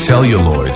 celluloid.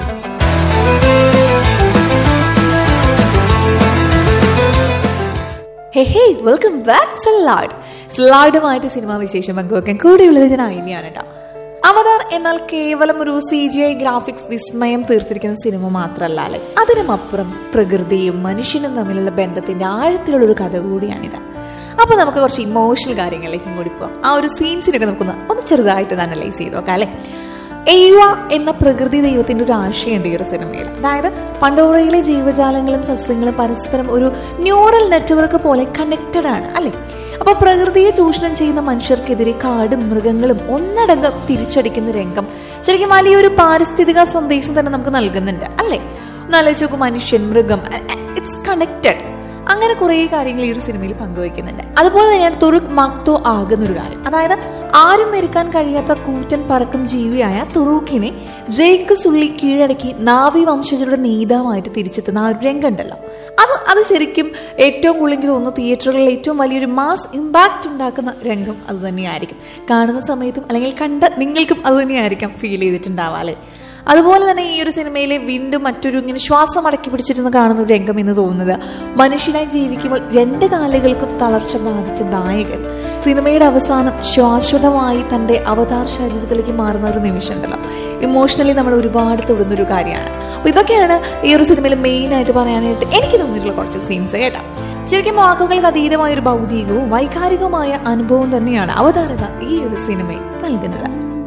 Hey hey welcome back salad സലാഡുമായിട്ട് cinema വിശേഷം പങ്കുവെക്കാൻ കൂടെയുള്ളത് ഞാൻ അയിനിയാണ് കേട്ടോ അവതാർ എന്നാൽ കേവലം ഒരു സി ജി ഐ ഗ്രാഫിക്സ് വിസ്മയം തീർത്തിരിക്കുന്ന സിനിമ മാത്രമല്ല അല്ലേ അതിനുമപ്പുറം പ്രകൃതിയും മനുഷ്യനും തമ്മിലുള്ള ബന്ധത്തിന്റെ ആഴത്തിലുള്ള ഒരു കഥ കൂടിയാണിത് അപ്പൊ നമുക്ക് കുറച്ച് ഇമോഷണൽ കാര്യങ്ങളിലേക്കും കൂടി പോവാം ആ ഒരു സീൻസിനൊക്കെ നമുക്കൊന്ന് ഒന്ന് ചെറുതായിട്ട് അനലൈസ് ചെയ്ത് നോക്കാം അല്ലേ എയ്വ എന്ന പ്രകൃതി ദൈവത്തിന്റെ ഒരു ആശയമുണ്ട് ഈ ഒരു സിനിമയിൽ അതായത് പണ്ടോറയിലെ ജീവജാലങ്ങളും സസ്യങ്ങളും പരസ്പരം ഒരു ന്യൂറൽ നെറ്റ്വർക്ക് പോലെ കണക്റ്റഡ് ആണ് അല്ലെ അപ്പൊ പ്രകൃതിയെ ചൂഷണം ചെയ്യുന്ന മനുഷ്യർക്കെതിരെ കാടും മൃഗങ്ങളും ഒന്നടങ്കം തിരിച്ചടിക്കുന്ന രംഗം ശരിക്കും വലിയൊരു പാരിസ്ഥിതിക സന്ദേശം തന്നെ നമുക്ക് നൽകുന്നുണ്ട് അല്ലെ ഒന്നാലോചിച്ച് നോക്കും മനുഷ്യൻ മൃഗം ഇറ്റ്സ് കണക്റ്റഡ് അങ്ങനെ കുറേ കാര്യങ്ങൾ ഈ ഒരു സിനിമയിൽ പങ്കുവയ്ക്കുന്നുണ്ട് അതുപോലെ തന്നെയാണ് തുറുക് മാക്തോ ആകുന്ന ഒരു കാര്യം അതായത് ആരും മെരുക്കാൻ കഴിയാത്ത കൂറ്റൻ പറക്കും ജീവിയായ തുറൂക്കിനെ ജയ്ക്ക് സുള്ളി കീഴടക്കി നാവി വംശജരുടെ നേതാവായിട്ട് തിരിച്ചെത്തുന്ന ആ ഒരു രംഗം ഉണ്ടല്ലോ അത് അത് ശരിക്കും ഏറ്റവും കൂടുതൽ എനിക്ക് തോന്നുന്നു തിയേറ്ററുകളിൽ ഏറ്റവും വലിയൊരു മാസ് ഇമ്പാക്റ്റ് ഉണ്ടാക്കുന്ന രംഗം അത് തന്നെയായിരിക്കും കാണുന്ന സമയത്തും അല്ലെങ്കിൽ കണ്ട നിങ്ങൾക്കും അത് തന്നെയായിരിക്കും ഫീൽ ചെയ്തിട്ടുണ്ടാവാം അല്ലേ അതുപോലെ തന്നെ ഈ ഒരു സിനിമയിലെ വീണ്ടും മറ്റൊരു ഇങ്ങനെ ശ്വാസം അടക്കി പിടിച്ചിരുന്ന് കാണുന്ന ഒരു രംഗം എന്ന് തോന്നുന്നത് മനുഷ്യനായി ജീവിക്കുമ്പോൾ രണ്ട് കാലുകൾക്കും തളർച്ച ബാധിച്ച നായകൻ സിനിമയുടെ അവസാനം ശാശ്വതമായി തന്റെ അവതാർ ശരീരത്തിലേക്ക് മാറുന്ന ഒരു നിമിഷം ഉണ്ടല്ലോ ഇമോഷണലി നമ്മൾ ഒരുപാട് തൊടുന്ന ഒരു കാര്യമാണ് അപ്പൊ ഇതൊക്കെയാണ് ഈ ഒരു സിനിമയിൽ മെയിൻ ആയിട്ട് പറയാനായിട്ട് എനിക്ക് തോന്നിയിട്ടുള്ള കുറച്ച് സീൻസ് കേട്ടോ ശരിക്കും വാക്കുകൾക്ക് അതീതമായ ഒരു ഭൗതികവും വൈകാരികവുമായ അനുഭവം തന്നെയാണ് അവതാരത ഈ ഒരു സിനിമയിൽ നൽകുന്നത്